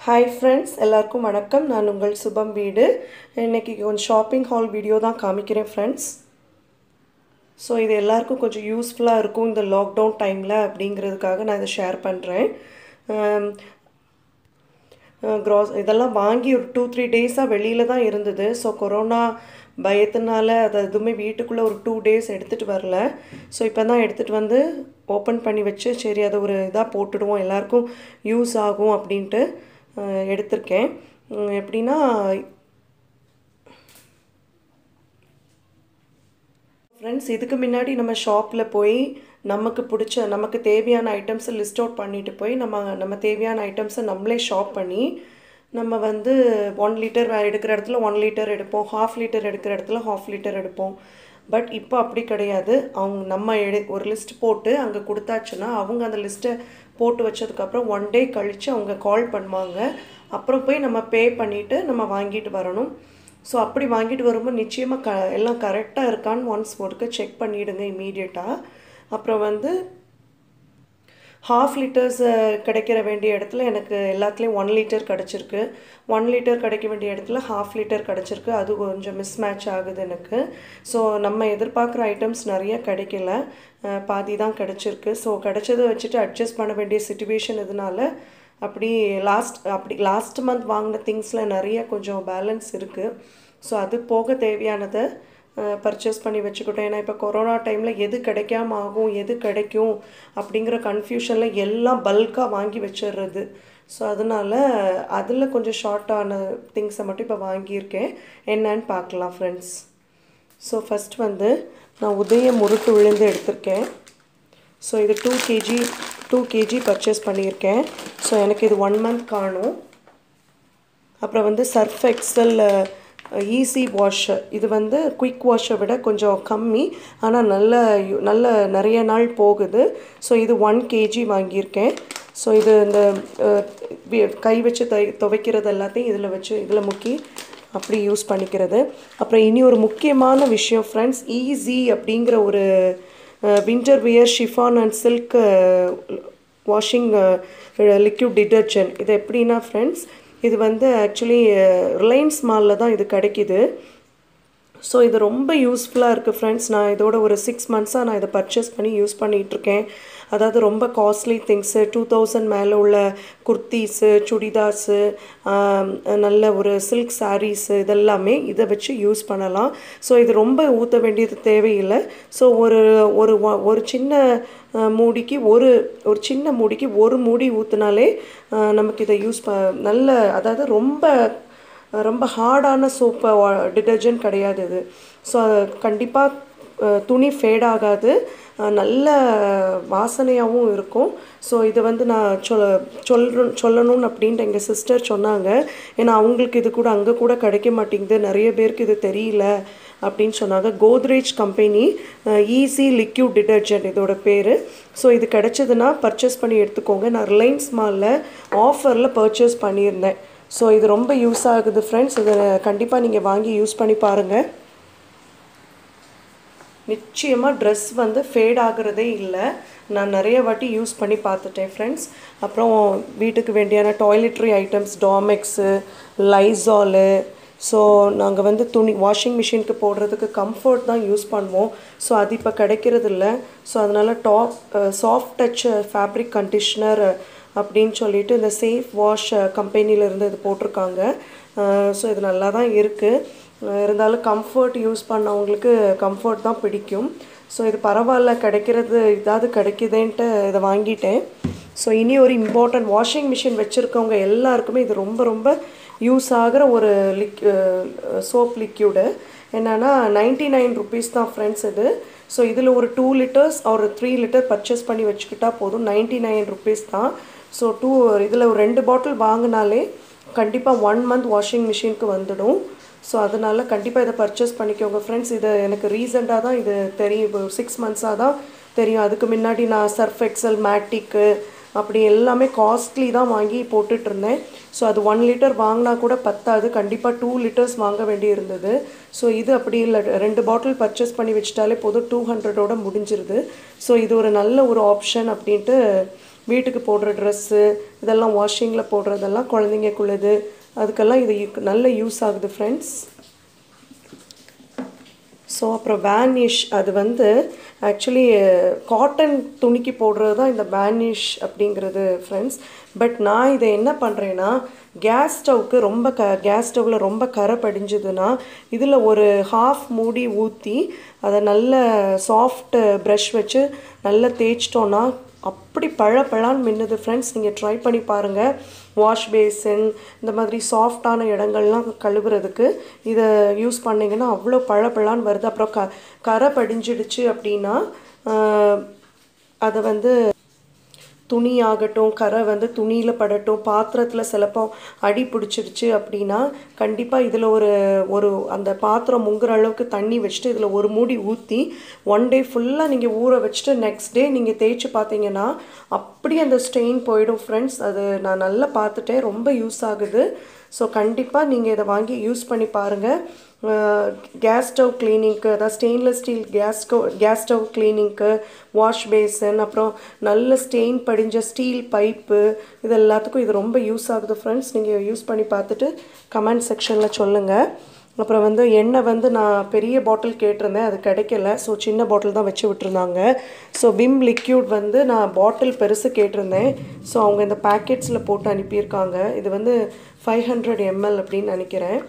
hi friends எல்லாருக்கும் வணக்கம் நான் உங்கள் சுபம் வீடு இன்றைக்கி கொஞ்சம் ஷாப்பிங் ஹால் வீடியோ தான் காமிக்கிறேன் ஃப்ரெண்ட்ஸ் ஸோ இது எல்லாருக்கும் கொஞ்சம் யூஸ்ஃபுல்லாக இருக்கும் இந்த லாக்டவுன் டைமில் அப்படிங்கிறதுக்காக நான் இதை ஷேர் பண்ணுறேன் க்ராஸ் இதெல்லாம் வாங்கி ஒரு டூ த்ரீ டேஸாக வெளியில் தான் இருந்தது ஸோ கொரோனா பயத்தினால அதை எதுவுமே வீட்டுக்குள்ளே ஒரு டூ டேஸ் எடுத்துகிட்டு வரல ஸோ இப்போ தான் எடுத்துகிட்டு வந்து ஓப்பன் பண்ணி வச்சு சரி அதை ஒரு இதாக போட்டுடுவோம் எல்லாருக்கும் யூஸ் ஆகும் அப்படின்ட்டு அஹ், எடுத்திருக்கேன் உம், எப்படின்னா ஃப்ரெண்ட்ஸ் இதுக்கு முன்னாடி நம்ம ஷாப்பில் போய் நமக்கு பிடிச்ச நமக்கு தேவையான ஐட்டம்ஸை லிஸ்ட் அவுட் பண்ணிட்டு போய் நம்ம நம்ம தேவையான ஐட்டம்ஸை நம்மளே ஷாப் பண்ணி நம்ம வந்து ஒன் லிட்டர் எடுக்கிற இடத்துல ஒன் லிட்டர் எடுப்போம் ஹாஃப் லிட்டர் எடுக்கிற இடத்துல ஹாஃப் லிட்டர் எடுப்போம் பட் இப்போ அப்படி கிடையாது அவங்க நம்ம எடு ஒரு லிஸ்ட் போட்டு அங்கே கொடுத்தாச்சுன்னா அவங்க அந்த லிஸ்ட்டை போட்டு வச்சதுக்கப்புறம் ஒன் டே கழித்து அவங்க கால் பண்ணுவாங்க அப்புறம் போய் நம்ம பே பண்ணிவிட்டு நம்ம வாங்கிட்டு வரணும் ஸோ அப்படி வாங்கிட்டு வரும்போது நிச்சயமாக க எல்லாம் கரெக்டாக இருக்கான்னு ஒன்ஸ் ஒருக்க செக் பண்ணிவிடுங்க இமீடியட்டாக அப்புறம் வந்து ஹாஃப் லிட்டர்ஸ் கிடைக்கிற வேண்டிய இடத்துல எனக்கு எல்லாத்துலேயும் ஒன் லிட்டர் கிடச்சிருக்கு ஒன் லிட்டர் கிடைக்க வேண்டிய இடத்துல ஹாஃப் லிட்டர் கிடச்சிருக்கு அது கொஞ்சம் மிஸ் மேட்ச் ஆகுது எனக்கு ஸோ நம்ம எதிர்பார்க்குற ஐட்டம்ஸ் நிறைய கிடைக்கல அஹ், பாதி தான் கிடச்சிருக்கு ஸோ கிடைச்சதை வச்சுட்டு அட்ஜஸ்ட் பண்ண வேண்டிய சுச்சுவேஷன் இதனால அப்படி லாஸ்ட் அப்படி லாஸ்ட் மந்த் வாங்கின திங்ஸில் நிறைய கொஞ்சம் பேலன்ஸ் இருக்குது ஸோ அது போக தேவையானதை பர்ச்சேஸ் பண்ணி வச்சுக்கிட்டோம் ஏன்னா இப்போ கொரோனா டைமில் எது கிடைக்காம ஆகும் எது கிடைக்கும் அப்படிங்கிற கன்ஃபியூஷனில் எல்லாம் பல்காக வாங்கி வச்சிடுறது ஸோ அதனால் அதில் கொஞ்சம் ஷார்ட்டான திங்ஸை மட்டும் இப்போ வாங்கியிருக்கேன் என்னன்னு பார்க்கலாம் ஃப்ரெண்ட்ஸ் ஸோ ஃபஸ்ட் வந்து நான் உதய முருட்டு விழுந்து எடுத்திருக்கேன் ஸோ இது two KG two KG purchase பண்ணியிருக்கேன் ஸோ எனக்கு இது ஒன் மந்த் காணும் அப்புறம் வந்து சர்ஃப் எக்ஸல் ஈஸி வாஷ் இது வந்து குயிக் வாஷை விட கொஞ்சம் கம்மி ஆனால் நல்ல யு- நல்ல நிறைய நாள் போகுது ஸோ இது ஒன் கேஜி வாங்கியிருக்கேன் ஸோ இது இந்த அஹ், வி- கை வச்சு தை துவைக்கிறது எல்லாத்தையும் இதில் வச்சு இதில் முக்கி அப்படி யூஸ் பண்ணிக்கிறது அப்புறம் இனி ஒரு முக்கியமான விஷயம் ஃப்ரெண்ட்ஸ் ஈஸி அப்படிங்கிற ஒரு winter wear chiffon and silk washing liquid detergent இது எப்படின்னா ஃப்ரெண்ட்ஸ் இது வந்து ஆக்சுவலி ரிலையன்ஸ் மாலில் தான் இது கிடைக்கிது ஸோ இது ரொம்ப யூஸ்ஃபுல்லாக இருக்குது ஃப்ரெண்ட்ஸ் நான் இதோட ஒரு சிக்ஸ் மந்த்ஸாக நான் இதை பர்ச்சேஸ் பண்ணி யூஸ் பண்ணிகிட்ருக்கேன் அதாவது ரொம்ப காஸ்ட்லி திங்ஸு டூ தௌசண்ட் மேலே உள்ள குர்த்தீஸு சுடிதாஸு நல்ல ஒரு சில்க் சாரீஸு இதெல்லாமே இதை வச்சு யூஸ் பண்ணலாம் ஸோ இது ரொம்ப ஊற்ற வேண்டியது தேவையில்லை ஸோ ஒரு ஒரு வ- ஒரு சின்ன அஹ், மூடிக்கு ஒரு ஒரு சின்ன மூடிக்கு ஒரு மூடி ஊற்றினாலே நமக்கு இதை யூஸ் ப நல்ல அதாவது ரொம்ப ரொம்ப ஹார்டான சோப்பு டிட்டர்ஜென்ட் கிடையாது இது ஸோ கண்டிப்பாக துணி ஃபேட் ஆகாது அஹ், நல்ல வாசனையாகவும் இருக்கும் ஸோ இது வந்து நான் சொல் சொல்ற சொல்லணும்னு அப்படின்ட்டு எங்கள் சிஸ்டர் சொன்னாங்க ஏன்னா அவங்களுக்கு இது கூட அங்கே கூட கிடைக்க மாட்டேங்குது நிறைய பேருக்கு இது தெரியல அப்படின்னு சொன்னாங்க Godrej company easy liquid detergent இதோட பேர் ஸோ இது கிடைச்சதுன்னா பர்ச்சேஸ் பண்ணி எடுத்துக்கோங்க நான் ரிலையன்ஸ் மாலில் ஆஃபரில் பர்ச்சேஸ் பண்ணியிருந்தேன் ஸோ இது ரொம்ப யூஸ் ஆகுது ஃப்ரெண்ட்ஸ் இதை கண்டிப்பாக நீங்கள் வாங்கி யூஸ் பண்ணி பாருங்கள் நிச்சயமாக ட்ரெஸ் வந்து ஃபேட் ஆகுறதே இல்லை நான் நிறைய வாட்டி யூஸ் பண்ணி பார்த்துட்டேன் ஃப்ரெண்ட்ஸ் அப்புறம் வீட்டுக்கு வேண்டியான toiletry items Domex Lysol so நாங்கள் வந்து துணி வாஷிங் மிஷினுக்கு போடுறதுக்கு கம்ஃபர்ட் தான் யூஸ் பண்ணுவோம் ஸோ அது இப்போ கிடைக்கிறது இல்லை ஸோ அதனால் top soft touch fabric conditioner அப்படின்னு சொல்லிட்டு இந்த சேஃப் வாஷ் கம்பெனிலேருந்து இது போட்டிருக்காங்க ஸோ இது நல்லா தான் இருக்குது இருந்தாலும் கம்ஃபர்ட் யூஸ் பண்ணவங்களுக்கு கம்ஃபர்ட் தான் பிடிக்கும் ஸோ இது பரவாயில்ல கிடைக்கிறது இதாவது கிடைக்குதேன்ட்டு இதை வாங்கிட்டேன் ஸோ இனி ஒரு இம்பார்ட்டன்ட் வாஷிங் மிஷின் வச்சுருக்கவங்க எல்லாருக்குமே இது ரொம்ப ரொம்ப யூஸ் ஆகிற ஒரு லிக் சோப் லிக்யூடு என்னென்னா நைன்டி நைன் ருபீஸ் தான் ஃப்ரெண்ட்ஸ் இது ஸோ இதில் ஒரு டூ லிட்டர்ஸ் ஒரு த்ரீ லிட்டர் பர்ச்சேஸ் பண்ணி வச்சுக்கிட்டா போதும் நைன்டி நைன் ருபீஸ் தான் ஸோ டூ இதில் ஒரு ரெண்டு பாட்டில் வாங்கினாலே கண்டிப்பாக ஒன் மந்த் வாஷிங் மிஷினுக்கு வந்துடும் ஸோ அதனால் கண்டிப்பாக இதை பர்ச்சேஸ் பண்ணிக்கோங்க ஃப்ரெண்ட்ஸ் இது எனக்கு ரீசெண்டாக தான் இது தெரியும் இப்போ சிக்ஸ் மந்த்ஸாக தான் தெரியும் அதுக்கு முன்னாடி நான் சர்ஃப் எக்ஸல் மேட்டிக்கு அப்படி எல்லாமே காஸ்ட்லி தான் வாங்கி போட்டுட்டு இருந்தேன் ஸோ அது ஒன் லிட்டர் வாங்கினா கூட பத்தாது கண்டிப்பாக டூ லிட்டர்ஸ் வாங்க வேண்டி இருந்தது ஸோ இது அப்படி இல்லை ரெண்டு பாட்டில் பர்ச்சேஸ் பண்ணி வச்சிட்டாலே போதும் டூ ஹண்ட்ரடோட முடிஞ்சிருது ஸோ இது ஒரு நல்ல ஒரு ஆப்ஷன் அப்படின்ட்டு வீட்டுக்கு போடுற ட்ரெஸ்ஸு இதெல்லாம் வாஷிங்கில் போடுறதெல்லாம் குழந்தைங்களுக்குள்ளது அதுக்கெல்லாம் இது யூ- நல்ல யூஸ் ஆகுது ஃப்ரெண்ட்ஸ் ஸோ அப்புறம் வேனிஷ் அது வந்து ஆக்சுவலி காட்டன் துணிக்கு போடுறது தான் இந்த வேனிஷ் அப்படிங்கிறது ஃப்ரெண்ட்ஸ் பட் நான் இதை என்ன பண்ணுறேன்னா கேஸ் ஸ்டவ்க்கு ரொம்ப க கேஸ் ஸ்டவ்வில் ரொம்ப கரை படிஞ்சதுன்னா இதில் ஒரு ஹாஃப் மூடி ஊற்றி அதை நல்ல சாஃப்ட் ப்ரஷ் வச்சு நல்லா தேய்ச்சிட்டோன்னா அப்படி பழ பழான்னு மின்னுது ஃப்ரெண்ட்ஸ் நீங்கள் ட்ரை பண்ணி பாருங்கள் வாஷ் பேசின் இந்த மாதிரி சாஃப்டான இடங்கள்லாம் கழுவுறதுக்கு இதை யூஸ் பண்ணிங்கன்னா அவ்வளோ பழ பழான்னு வருது அப்புறம் க கரை படிஞ்சிடுச்சு அப்படின்னா ஆஹ், அதை வந்து துணி ஆகட்டும் கரை வந்து துணியில் படட்டும் பாத்திரத்தில் சிலப்போ அடி பிடிச்சிருச்சு அப்படின்னா கண்டிப்பாக இதில் ஒரு ஒரு அந்த பாத்திரம் முங்குற அளவுக்கு தண்ணி வச்சுட்டு இதில் ஒரு மூடி ஊற்றி ஒன் டே ஃபுல்லாக நீங்கள் ஊற வச்சுட்டு நெக்ஸ்ட் டே நீங்கள் தேய்ச்சி பார்த்தீங்கன்னா அப்படி அந்த ஸ்ட்ரெயின் போயிடும் ஃப்ரெண்ட்ஸ் அது நான் நல்லா பார்த்துட்டேன் ரொம்ப யூஸ் ஆகுது ஸோ கண்டிப்பாக நீங்கள் இதை வாங்கி யூஸ் பண்ணி பாருங்கள் கேஸ் ஸ்டவ் கிளீனிங்க்கு அதாவது stainless steel gas stove gas stove கிளீனிங்க்கு வாஷ் பேசன் அப்புறம் நல்ல ஸ்டெயின் படிஞ்ச ஸ்டீல் பைப்பு இது எல்லாத்துக்கும் இது ரொம்ப யூஸ் ஆகுது ஃப்ரெண்ட்ஸ் நீங்கள் யூஸ் பண்ணி பார்த்துட்டு கமெண்ட் செக்ஷனில் சொல்லுங்கள் அப்புறம் வந்து எண்ணெய் வந்து நான் பெரிய பாட்டில் கேட்டிருந்தேன் அது கிடைக்கல ஸோ சின்ன பாட்டில் தான் வச்சு விட்டுருந்தாங்க ஸோ விம் லிக்யூட் வந்து நான் பாட்டில் பெருசு கேட்டிருந்தேன் ஸோ அவங்க இந்த பேக்கெட்ஸில் போட்டு அனுப்பியிருக்காங்க இது வந்து ஃபைவ் ஹண்ட்ரட் எம்எல் அப்படின்னு நினைக்கிறேன்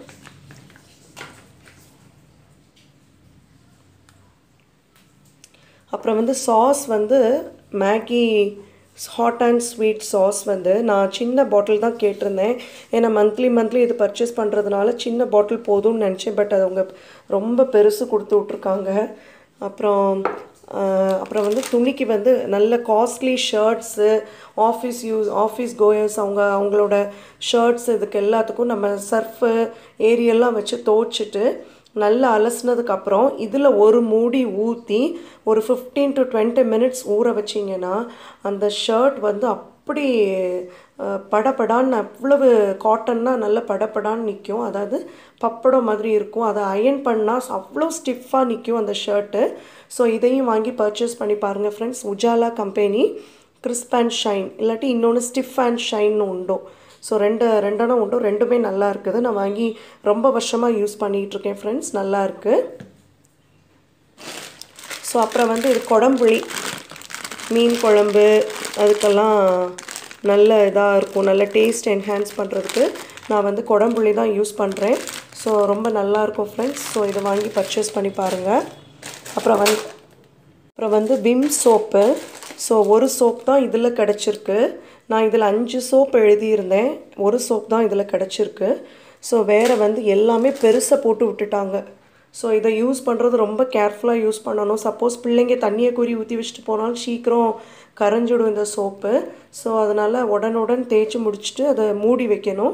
அப்புறம் வந்து சாஸ் வந்து Maggi hot and sweet sauce வந்து நான் சின்ன பாட்டில் தான் கேட்டிருந்தேன் ஏன்னா மந்த்லி மந்த்லி இது பர்ச்சேஸ் பண்ணுறதுனால சின்ன பாட்டில் போதும்னு நினச்சேன் பட் அது அவங்க ரொம்ப பெருசு கொடுத்து விட்ருக்காங்க அப்புறம் ஆஹ், அப்புறம் வந்து துணிக்கு வந்து நல்ல costly shirts office use office goers அவங்க அவங்களோட ஷர்ட்ஸ் இதுக்கு எல்லாத்துக்கும் நம்ம சர்ஃபு ஏரியெல்லாம் வச்சு துவைச்சிட்டு நல்லா அலசினதுக்கு அப்புறம் இதில் ஒரு மூடி ஊற்றி ஒரு ஃபிஃப்டீன் டு டுவெண்ட்டி மினிட்ஸ் ஊற வச்சிங்கன்னா அந்த ஷர்ட் வந்து அப்படி அஹ், படபடான்னு அவ்வளவு காட்டன்னா நல்ல படபடான்னு நிற்கும் அதாவது பப்படம் மாதிரி இருக்கும் அதை அயன் பண்ணால் அவ்வளோ ஸ்டிஃபாக நிற்கும் அந்த ஷர்ட்டு ஸோ இதையும் வாங்கி பர்ச்சேஸ் பண்ணி பாருங்கள் friends Ujala company crisp and shine இல்லாட்டி இன்னொன்று ஸ்டிஃப் அண்ட் ஷைன்னு உண்டோ ஸோ ரெண்டு ரெண்டெண்ணம் உண்டும் ரெண்டுமே நல்லா இருக்குது நான் வாங்கி ரொம்ப வருஷமாக யூஸ் பண்ணிகிட்டு இருக்கேன் ஃப்ரெண்ட்ஸ் நல்லா இருக்கு ஸோ அப்புறம் வந்து இது குடம்புளி மீன் குழம்பு அதுக்கெல்லாம் நல்ல இதாக இருக்கும் நல்ல டேஸ்ட் என்ஹான்ஸ் பண்ணுறதுக்கு நான் வந்து குடம்புளி தான் யூஸ் பண்ணுறேன் ஸோ ரொம்ப நல்லா இருக்கும் ஃப்ரெண்ட்ஸ் ஸோ இதை வாங்கி பர்ச்சேஸ் பண்ணி பாருங்கள் அப்புறம் வந்து அப்புறம் வந்து விம் சோப்பு ஸோ ஒரு சோப் தான் இதில் கிடச்சிருக்கு நான் இதில் அஞ்சு சோப் எழுதியிருந்தேன் ஒரு சோப் தான் இதில் கிடச்சிருக்கு ஸோ வேறு வந்து எல்லாமே பெருசாக போட்டு விட்டுட்டாங்க ஸோ இதை யூஸ் பண்ணுறது ரொம்ப கேர்ஃபுல்லாக யூஸ் பண்ணணும் சப்போஸ் பிள்ளைங்க தண்ணியை குறி ஊற்றி வச்சுட்டு போனாலும் சீக்கிரம் கரைஞ்சிடும் இந்த சோப்பு ஸோ அதனால் உடனுடன் தேய்ச்சி முடிச்சுட்டு அதை மூடி வைக்கணும்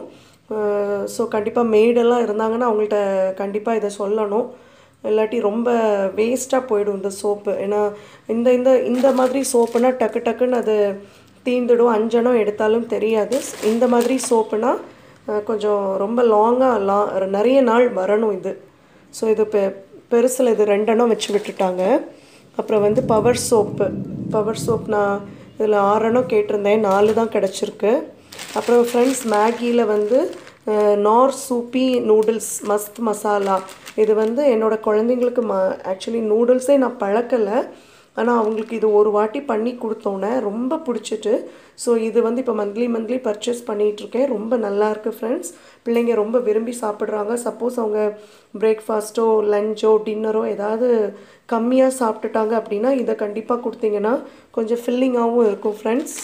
ஸோ கண்டிப்பாக மெய்டெல்லாம் இருந்தாங்கன்னா அவங்கள்ட்ட கண்டிப்பாக இதை சொல்லணும் இல்லாட்டி ரொம்ப வேஸ்ட்டாக போயிடும் இந்த சோப்பு ஏன்னா இந்த இந்த இந்த மாதிரி சோப்புனா டக்கு டக்குன்னு அது தீந்துடும் அஞ்சனம் எடுத்தாலும் தெரியாது இந்த மாதிரி சோப்புனா அஹ், கொஞ்சம் ரொம்ப லாங்காக லா நிறைய நாள் வரணும் இது ஸோ இது பெ பெருசில் இது ரெண்டெண்ணம் வச்சு விட்டுட்டாங்க அப்புறம் வந்து பவர் சோப்பு பவர் சோப் நான் இதில் ஆறெண்ணம் கேட்டிருந்தேன் நாலு தான் கிடச்சிருக்கு அப்புறம் ஃப்ரெண்ட்ஸ் மேகியில் வந்து அஹ், நார் சூப்பி நூடுல்ஸ் மஸ்த் மசாலா இது வந்து என்னோட குழந்தைங்களுக்கு ம ஆக்சுவலி நூடுல்ஸே நான் பழக்கலை ஆனால் அவங்களுக்கு இது ஒரு வாட்டி பண்ணி கொடுத்தோன்னே ரொம்ப பிடிச்சிட்டு ஸோ இது வந்து இப்போ மந்த்லி மந்த்லி பர்ச்சேஸ் பண்ணிகிட்ருக்கேன் ரொம்ப நல்லா இருக்குது ஃப்ரெண்ட்ஸ் பிள்ளைங்க ரொம்ப விரும்பி சாப்பிட்றாங்க சப்போஸ் அவங்க பிரேக்ஃபாஸ்ட்டோ லஞ்சோ டின்னரோ ஏதாவது கம்மியாக சாப்பிட்டுட்டாங்க அப்படின்னா இதை கண்டிப்பாக கொடுத்தீங்கன்னா கொஞ்சம் ஃபில்லிங்காகவும் இருக்கும் ஃப்ரெண்ட்ஸ்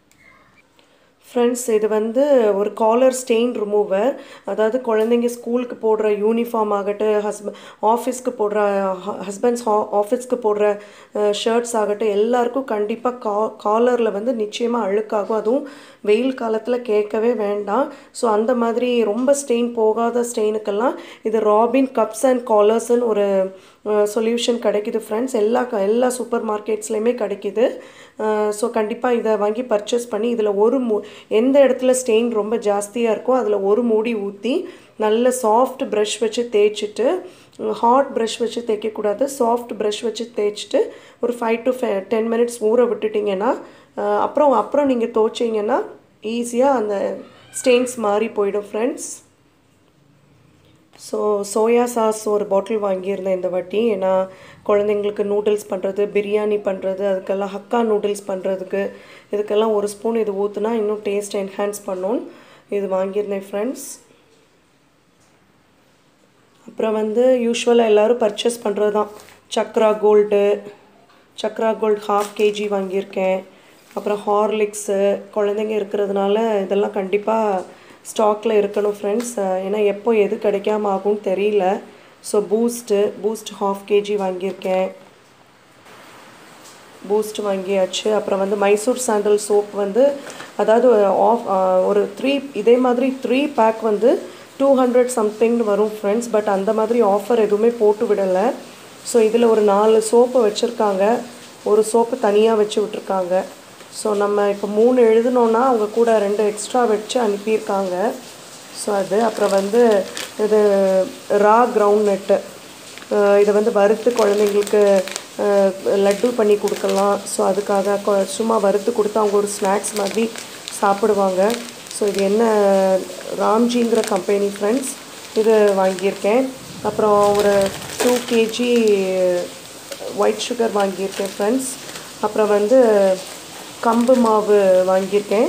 ஃப்ரெண்ட்ஸ் இது வந்து ஒரு காலர் ஸ்டெயின் ரிமூவர் அதாவது குழந்தைங்க ஸ்கூலுக்கு போடுற யூனிஃபார்ம் ஆகட்டும் ஹஸ்ப ஆஃபீஸ்க்கு போடுற ஹஸ்பண்ட்ஸ் ஆஃபீஸ்க்கு போடுற ஷர்ட்ஸ் ஆகட்டும் எல்லாருக்கும் கண்டிப்பாக கா காலரில் வந்து நிச்சயமாக அழுக்காகும் அதுவும் வெயில் காலத்தில் கேட்கவே வேண்டாம் ஸோ அந்த மாதிரி ரொம்ப ஸ்டெயின் போகாத ஸ்டெயினுக்கெல்லாம் இது ராபின் கப்ஸ் அண்ட் காலர்ஸ்னு ஒரு சொல்யூஷன் கிடைக்குது ஃப்ரெண்ட்ஸ் எல்லா க- எல்லா சூப்பர் மார்க்கெட்ஸ்லையுமே கிடைக்குது ஸோ கண்டிப்பாக இதை வாங்கி பர்ச்சேஸ் பண்ணி இதில் ஒரு மூ எந்த இடத்துல ஸ்டெயின் ரொம்ப ஜாஸ்தியாக இருக்கோ அதில் ஒரு மூடி ஊற்றி நல்ல சாஃப்ட் ப்ரஷ் வச்சு தேய்ச்சிட்டு ஹாட் ப்ரஷ் வச்சு தேய்க்கக்கூடாது சாஃப்ட் ப்ரஷ் வச்சு தேய்ச்சிட்டு ஒரு ஃபைவ் டு டென் மினிட்ஸ் ஊற விட்டுட்டிங்கன்னா அஹ் அப்புறம் அப்புறம் நீங்கள் துவைச்சிங்கன்னா ஈஸியாக அந்த ஸ்டெயின்ஸ் மாறி போயிடும் ஃப்ரெண்ட்ஸ் ஸோ சோயா சாஸ் ஒரு பாட்டில் வாங்கியிருந்தேன் இந்த வாட்டி ஏன்னா குழந்தைங்களுக்கு நூடுல்ஸ் பண்ணுறது பிரியாணி பண்ணுறது அதுக்கெல்லாம் ஹக்கா நூடுல்ஸ் பண்ணுறதுக்கு இதுக்கெல்லாம் ஒரு ஸ்பூன் இது ஊற்றுனா இன்னும் டேஸ்ட் என்ஹான்ஸ் பண்ணும் இது வாங்கியிருந்தேன் ஃப்ரெண்ட்ஸ் அப்புறம் வந்து யூஸ்வலாக எல்லோரும் பர்ச்சேஸ் பண்ணுறது தான் Chakra gold Chakra gold half KG வாங்கியிருக்கேன் அப்புறம் ஹார்லிக்ஸு குழந்தைங்க இருக்கிறதுனால இதெல்லாம் கண்டிப்பாக ஸ்டாக்கில் இருக்கணும் ஃப்ரெண்ட்ஸ் ஏன்னா எப்போ எது கிடைக்காம ஆகும்னு தெரியல so Boost Boost half KG வாங்கியிருக்கேன் பூஸ்ட் வாங்கியாச்சு அப்புறம் வந்து மைசூர் சாண்டல் சோப் வந்து அதாவது ஆஃப் ஒரு த்ரீ இதே மாதிரி த்ரீ பேக் வந்து டூ ஹண்ட்ரட் சம்திங்னு வரும் ஃப்ரெண்ட்ஸ் பட் அந்த மாதிரி ஆஃபர் எதுவுமே போட்டு விடலை ஸோ இதில் ஒரு நாலு சோப்பு வச்சுருக்காங்க ஒரு சோப்பு தனியாக வச்சு விட்ருக்காங்க ஸோ நம்ம இப்போ மூணு எழுதுனோன்னா அவங்க கூட ரெண்டு எக்ஸ்ட்ரா வச்சு அனுப்பியிருக்காங்க ஸோ அது அப்புறம் வந்து இது ரா கிரவுண்ட் நட்டு இதை வந்து வறுத்து குழந்தைங்களுக்கு அஹ், லட்டு பண்ணி கொடுக்கலாம் ஸோ அதுக்காக கொ- சும்மா வறுத்து கொடுத்து அவங்க ஒரு ஸ்நாக்ஸ் மாதிரி சாப்பிடுவாங்க ஸோ இது என்ன ராம்ஜிங்கிற கம்பெனி ஃப்ரெண்ட்ஸ் இது வாங்கியிருக்கேன் அப்புறம் ஒரு டூ கேஜி ஒயிட் சுகர் வாங்கியிருக்கேன் ஃப்ரெண்ட்ஸ் அப்புறம் வந்து கம்பு மாவு வாங்கியிருக்கேன்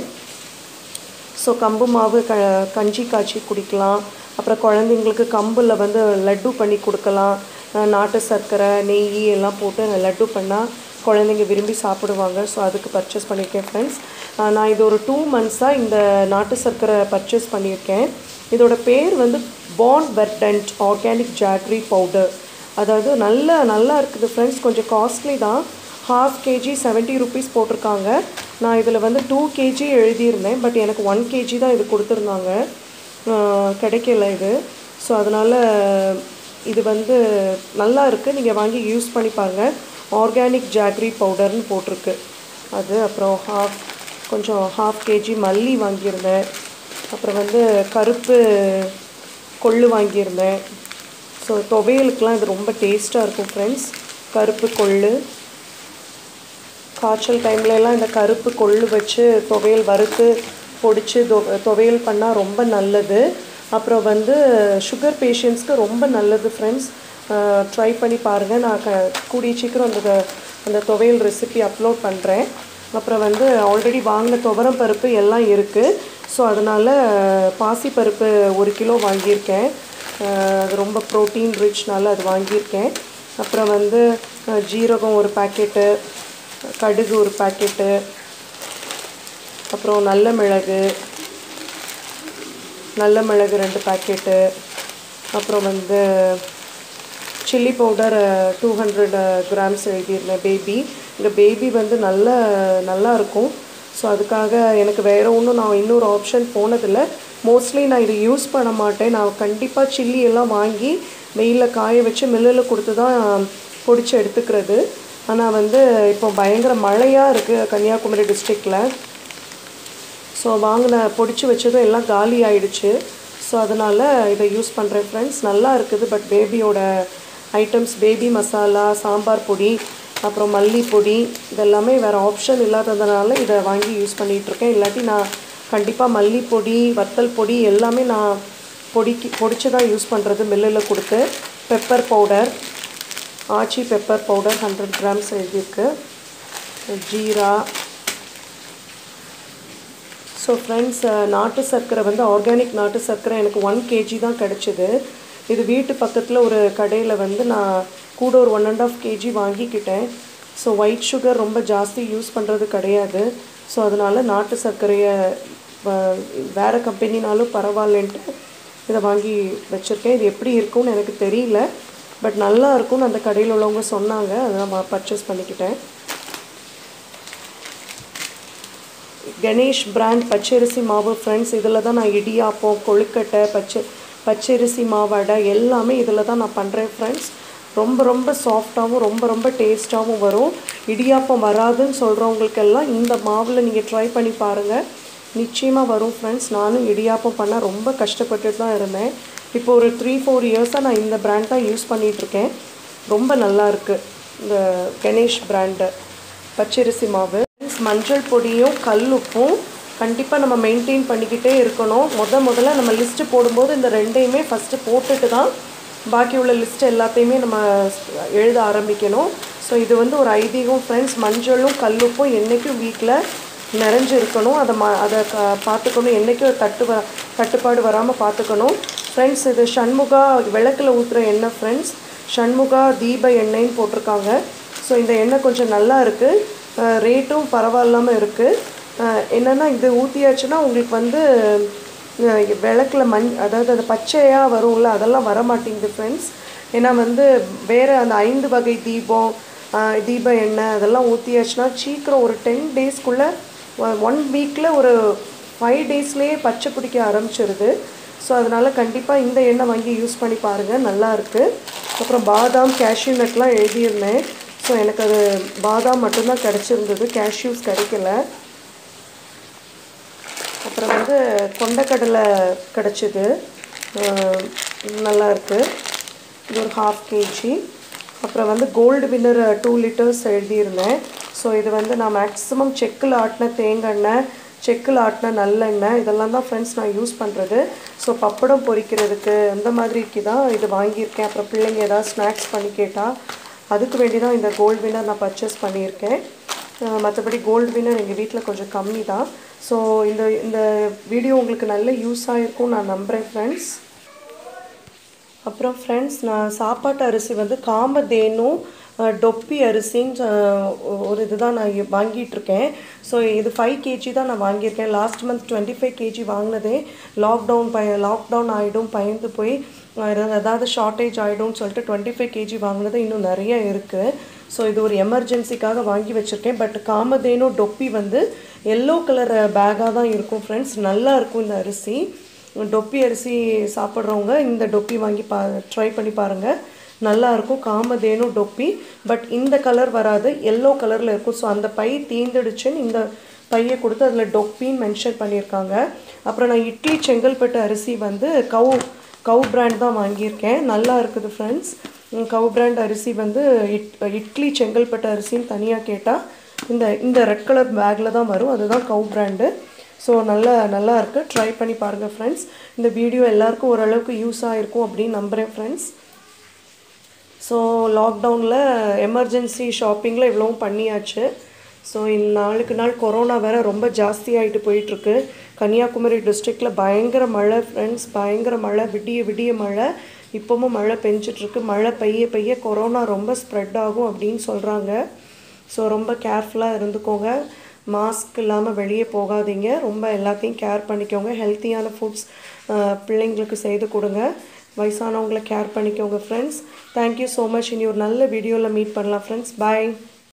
ஸோ கம்பு மாவு க கஞ்சி காய்ச்சி குடிக்கலாம் அப்புறம் குழந்தைங்களுக்கு கம்பில் வந்து லட்டு பண்ணி கொடுக்கலாம் அஹ் நாட்டு சர்க்கரை நெய் எல்லாம் போட்டு லட்டு பண்ணால் குழந்தைங்க விரும்பி சாப்பிடுவாங்க ஸோ அதுக்கு பர்ச்சேஸ் பண்ணியிருக்கேன் ஃப்ரெண்ட்ஸ் நான் இது ஒரு டூ மந்த்ஸாக இந்த நாட்டு சர்க்கரை பர்ச்சேஸ் பண்ணியிருக்கேன் இதோட பேர் வந்து brand verdant organic jaggery powder அதாவது நல்ல நல்லா இருக்குது ஃப்ரெண்ட்ஸ் கொஞ்சம் காஸ்ட்லி தான் ஹாஃப் கேஜி செவன்ட்டி ருபீஸ் போட்டிருக்காங்க நான் இதில் வந்து டூ கேஜி எழுதியிருந்தேன் பட் எனக்கு ஒன் கேஜி தான் இது கொடுத்துருந்தாங்க ஆஹ் கிடைக்கல இது ஸோ அதனால் இது வந்து நல்லா இருக்குது நீங்கள் வாங்கி யூஸ் பண்ணி பாருங்கள் ஆர்கானிக் ஜாக்ரி பவுடர்னு போட்டிருக்கு அது அப்புறம் ஹாஃப் கொஞ்சம் ஹாஃப் கேஜி மல்லி வாங்கியிருந்தேன் அப்புறம் வந்து கருப்பு கொள்ளு வாங்கியிருந்தேன் ஸோ துவையலுக்கெலாம் இது ரொம்ப டேஸ்ட்டாக இருக்கும் ஃப்ரெண்ட்ஸ் கருப்பு கொள்ளு காய்ச்சல் டைம்ல எல்லாம் இந்த கருப்பு கொள்ளு வச்சு துவையல் வறுத்து பொடிச்சு தொ- துவையல் பண்ணால் ரொம்ப நல்லது அப்புறம் வந்து சுகர் பேஷண்ட்ஸ்க்கு ரொம்ப நல்லது ஃப்ரெண்ட்ஸ் ட்ரை பண்ணி பாருங்கள் நான் க கூடிய சீக்கிரம் அந்த அந்த துவையல் ரெசிபி அப்லோட் பண்ணுறேன் அப்புறம் வந்து ஆல்ரெடி வாங்கின துவரம் பருப்பு எல்லாம் இருக்குது ஸோ அதனால் பாசிப்பருப்பு ஒரு கிலோ வாங்கியிருக்கேன் அஹ் அது ரொம்ப ப்ரோட்டீன் ரிச்னால அது வாங்கியிருக்கேன் அப்புறம் வந்து அஹ் ஜீரகம் ஒரு பாக்கெட்டு கடுகு ஒரு பாக்கெட்டு அப்புறம் நல்ல மிளகு நல்ல மிளகு ரெண்டு பாக்கெட்டு அப்புறம் வந்து chilli powder two hundred grams எழுதியிருந்தேன் பேபி இந்த பேபி வந்து நல்ல நல்லா இருக்கும் ஸோ அதுக்காக எனக்கு வேறு ஒன்றும் நான் இன்னொரு ஆப்ஷன் போனதில்லை மோஸ்ட்லி நான் இது யூஸ் பண்ண மாட்டேன் நான் கண்டிப்பாக சில்லி எல்லாம் வாங்கி வெயிலில் காய வச்சு மில்லில் கொடுத்து தான் பொடிச்சு எடுத்துக்கிறது ஆனால் வந்து இப்போ பயங்கர மழையாக இருக்குது கன்னியாகுமரி டிஸ்ட்ரிக்டில் ஸோ வாங்கின பொடிச்சு வச்சதும் எல்லாம் காலி ஆயிடுச்சு ஸோ அதனால் இதை யூஸ் பண்ணுறேன் ஃப்ரெண்ட்ஸ் நல்லா இருக்குது பட் பேபியோட ஐட்டம்ஸ் பேபி மசாலா சாம்பார் பொடி அப்புறம் மல்லி பொடி இதெல்லாமே வேறு ஆப்ஷன் இல்லாததுனால இதை வாங்கி யூஸ் பண்ணிகிட்ருக்கேன் இல்லாட்டி நான் கண்டிப்பாக மல்லி பொடி வத்தல் பொடி எல்லாமே நான் பொடிக்கு பொடிச்சு தான் யூஸ் பண்ணுறது மில்லில் கொடுத்து pepper powder Aachi pepper powder hundred grams எழுதியிருக்கு ஜீரா ஸோ ஃப்ரெண்ட்ஸ் நாட்டு சர்க்கரை வந்து ஆர்கானிக் நாட்டு சர்க்கரை எனக்கு ஒன் கேஜி தான் கிடச்சிது இது வீட்டு பக்கத்தில் ஒரு கடையில் வந்து நான் கூட ஒரு ஒன் அண்ட் ஆஃப் கேஜி வாங்கிக்கிட்டேன் ஸோ ஒயிட் சுகர் ரொம்ப ஜாஸ்தி யூஸ் பண்ணுறது கிடையாது ஸோ அதனால் நாட்டு சர்க்கரையை வ- வேறு கம்பெனினாலும் பரவாயில்லன்ட்டு இதை வாங்கி வச்சுருக்கேன் இது எப்படி இருக்கும்னு எனக்கு தெரியல பட் நல்லா இருக்கும்னு அந்த கடையில் உள்ளவங்க சொன்னாங்க அதை நான் பர்ச்சேஸ் பண்ணிக்கிட்டேன் கணேஷ் பிராண்ட் பச்சரிசி மாவு ஃப்ரெண்ட்ஸ் இதில் தான் நான் இடியாப்பம் கொழுக்கட்டை பச்சை பச்சரிசி மாவடை எல்லாமே இதில் தான் நான் பண்ணுறேன் ஃப்ரெண்ட்ஸ் ரொம்ப ரொம்ப சாஃப்டாகவும் ரொம்ப ரொம்ப டேஸ்ட்டாகவும் வரும் இடியாப்பம் வராதுன்னு சொல்கிறவங்களுக்கெல்லாம் இந்த மாவில் நீங்கள் ட்ரை பண்ணி பாருங்கள் நிச்சயமாக வரும் ஃப்ரெண்ட்ஸ் நானும் இடியாப்பம் பண்ண ரொம்ப கஷ்டப்பட்டுட்டு தான் இருந்தேன் இப்போ ஒரு த்ரீ ஃபோர் இயர்ஸாக நான் இந்த பிராண்ட் தான் யூஸ் பண்ணிகிட்ருக்கேன் ரொம்ப நல்லா இருக்குது இந்த கணேஷ் பிராண்டு பச்சரிசி மாவு ஃப்ரெண்ட்ஸ் மஞ்சள் பொடியும் கல் உப்பும் கண்டிப்பாக நம்ம மெயின்டைன் பண்ணிக்கிட்டே இருக்கணும் முத முதல்ல நம்ம லிஸ்ட்டு போடும்போது இந்த ரெண்டையுமே ஃபஸ்ட்டு போட்டுட்டு தான் பாக்கி உள்ள லிஸ்ட் எல்லாத்தையுமே நம்ம எழுத ஆரம்பிக்கணும் ஸோ இது வந்து ஒரு ஐதீகம் ஃப்ரெண்ட்ஸ் மஞ்சளும் கல்லுப்பும் என்றைக்கும் வீட்டில் நிறைஞ்சு இருக்கணும் அதை ம அதை க பார்த்துக்கணும் என்றைக்கும் தட்டு வ தட்டுப்பாடு வராமல் பார்த்துக்கணும் ஃப்ரெண்ட்ஸ் இது சண்முகா விளக்கில் ஊற்றுற எண்ணெய் ஃப்ரெண்ட்ஸ் சண்முகா தீப எண்ணெய்ன்னு போட்டிருக்காங்க ஸோ இந்த எண்ணெய் கொஞ்சம் நல்லா இருக்குது ரேட்டும் பரவாயில்லாமல் இருக்குது என்னென்னா இது ஊற்றியாச்சுன்னா உங்களுக்கு வந்து விளக்கில் மண் அதாவது அது பச்சையாக வரும்ல அதெல்லாம் வர மாட்டேங்குது ஃப்ரெண்ட்ஸ் ஏன்னா வந்து வேறு அந்த ஐந்து வகை தீபம் தீப எண்ணெய் அதெல்லாம் ஊற்றியாச்சுன்னா சீக்கிரம் ஒரு டென் டேஸ்க்குள்ளே ஒன் வீக்கில் ஒரு ஃபைவ் டேஸ்லேயே பச்சை பிடிக்க ஆரம்பிச்சிருது ஸோ அதனால் கண்டிப்பாக இந்த எண்ணெய் வாங்கி யூஸ் பண்ணி பாருங்கள் நல்லா இருக்குது அப்புறம் பாதாம் கேஷ்யூ நட்லாம் எழுதியிருந்தேன் ஸோ எனக்கு அது பாதாம் மட்டும்தான் கிடச்சிருந்தது கேஷ்யூஸ் கிடைக்கல அப்புறம் வந்து கொண்டக்கடலை கிடச்சிது நல்லா இருக்குது இது ஒரு ஹாஃப் கேஜி அப்புறம் வந்து கோல்டு வின்னர் டூ லிட்டர்ஸ் எழுதியிருந்தேன் ஸோ இது வந்து நான் மேக்ஸிமம் செக்கில் ஆட்டின தேங்காய் எண்ணெய் செக்கில் ஆட்டின நல்லெண்ணெய் இதெல்லாம் தான் ஃப்ரெண்ட்ஸ் நான் யூஸ் பண்ணுறது ஸோ பப்படம் பொரிக்கிறதுக்கு அந்த மாதிரிக்கு தான் இது வாங்கியிருக்கேன் அப்புறம் பிள்ளைங்க ஏதாவது ஸ்நாக்ஸ் பண்ணி கேட்டால் அதுக்கு வேண்டி தான் இந்த கோல்டு வின்னர் நான் பர்ச்சேஸ் பண்ணியிருக்கேன் மற்றபடி கோல்டு வின்னர் எங்கள் வீட்டில் கொஞ்சம் கம்மி தான் ஸோ இந்த இந்த வீடியோ உங்களுக்கு நல்ல யூஸ் ஆகிருக்கும் நான் நம்புகிறேன் ஃப்ரெண்ட்ஸ் அப்புறம் ஃப்ரெண்ட்ஸ் நான் சாப்பாட்டு அரிசி வந்து காமதேனும் டொப்பி அரிசின்னு ஒரு இதுதான் நான் வாங்கிட்டுருக்கேன் ஸோ இது ஃபைவ் கேஜி தான் நான் வாங்கியிருக்கேன் last month twenty five KG வாங்கினதே லாக்டவுன் பய லாக்டவுன் ஆகிடும் பயந்து போய் ஏதாவது ஷார்ட்டேஜ் ஆகிடும்னு சொல்லிட்டு டுவெண்ட்டி ஃபைவ் கேஜி வாங்கினது இன்னும் நிறைய இருக்குது ஸோ இது ஒரு எமர்ஜென்சிக்காக வாங்கி வச்சுருக்கேன் பட் காமதேனும் டொப்பி வந்து எல்லோ கலர் பேக்காக தான் இருக்கும் ஃப்ரெண்ட்ஸ் நல்லா இருக்கும் இந்த அரிசி டொப்பி அரிசி சாப்பிட்றவங்க இந்த டொப்பி வாங்கி பா ட்ரை பண்ணி பாருங்கள் நல்லாயிருக்கும் காமதேனும் டொப்பி பட் இந்த கலர் வராது எல்லோ கலரில் இருக்கும் ஸோ அந்த பை தீந்துடுச்சுன்னு இந்த பையை கொடுத்து அதில் டொப்பின்னு மென்ஷன் பண்ணியிருக்காங்க அப்புறம் நான் இட்லி செங்கல்பட்டு அரிசி வந்து கவு கவு பிராண்ட் தான் வாங்கியிருக்கேன் நல்லா இருக்குது ஃப்ரெண்ட்ஸ் கவு பிராண்ட் அரிசி வந்து இட் இட்லி செங்கல்பட்டு அரிசின்னு தனியாக கேட்டால் இந்த இந்த ரெட் கலர் பேக்கில் தான் வரும் அதுதான் கவு பிராண்டு ஸோ நல்லா நல்லா இருக்குது ட்ரை பண்ணி பாருங்கள் ஃப்ரெண்ட்ஸ் இந்த வீடியோ எல்லாருக்கும் ஓரளவுக்கு யூஸ் ஆகிருக்கும் அப்படின்னு நம்புகிறேன் ஃப்ரெண்ட்ஸ் ஸோ லாக்டவுனில் எமர்ஜென்சி ஷாப்பிங்கில் இவ்வளவும் பண்ணியாச்சு ஸோ இந்த நாளுக்கு நாள் கொரோனா வேறு ரொம்ப ஜாஸ்தி ஆகிட்டு போயிட்டுருக்கு கன்னியாகுமரி டிஸ்ட்ரிக்டில் பயங்கர மழை ஃப்ரெண்ட்ஸ் பயங்கர மழை விடிய விடிய மழை இப்போவும் மழை பெஞ்சிட்ருக்கு மழை பெய்ய பெய்ய கொரோனா ரொம்ப ஸ்ப்ரெட் ஆகும் அப்படின்னு சொல்கிறாங்க ஸோ ரொம்ப கேர்ஃபுல்லாக இருந்துக்கோங்க மாஸ்க் இல்லாமல் வெளியே போகாதீங்க ரொம்ப எல்லாத்தையும் கேர் பண்ணிக்கோங்க ஹெல்த்தியான ஃபுட்ஸ் பிள்ளைங்களுக்கு செய்து கொடுங்க வயசானவங்களை கேர் பண்ணிக்கோங்க ஃப்ரெண்ட்ஸ் தேங்க்யூ ஸோ மச் இனி ஒரு நல்ல வீடியோவில் மீட் பண்ணலாம் ஃப்ரெண்ட்ஸ் பாய்